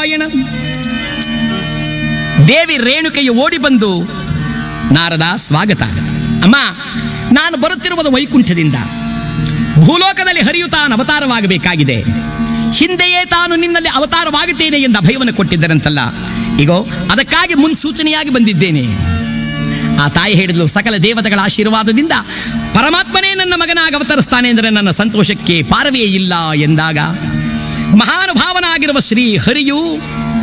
ನಾರಾಯಣ ದೇವಿ ರೇಣುಕೆಯು ಓಡಿ ಬಂದು ನಾರದ ಸ್ವಾಗತ ಅಮ್ಮ ನಾನು ಬರುತ್ತಿರುವುದು ವೈಕುಂಠದಿಂದ ಭೂಲೋಕದಲ್ಲಿ ಹರಿಯು ತಾನು ಅವತಾರವಾಗಬೇಕಾಗಿದೆ ಹಿಂದೆಯೇ ತಾನು ನಿನ್ನಲ್ಲಿ ಅವತಾರವಾಗುತ್ತೇನೆ ಎಂದು ಅಭಯವನ್ನು ಕೊಟ್ಟಿದ್ದರಂತಲ್ಲ ಈಗೋ ಅದಕ್ಕಾಗಿ ಮುನ್ಸೂಚನೆಯಾಗಿ ಬಂದಿದ್ದೇನೆ ಆ ತಾಯಿ ಹೇಳಿದ್ಲು ಸಕಲ ದೇವತೆಗಳ ಆಶೀರ್ವಾದದಿಂದ ಪರಮಾತ್ಮನೇ ನನ್ನ ಮಗನಾಗಿ ಅವತರಿಸ್ತಾನೆ ಅಂದರೆ ನನ್ನ ಸಂತೋಷಕ್ಕೆ ಪಾರವೇ ಇಲ್ಲ ಎಂದಾಗ ಮಹಾನುಭಾವನಾಗಿರುವ ಶ್ರೀ ಹರಿಯು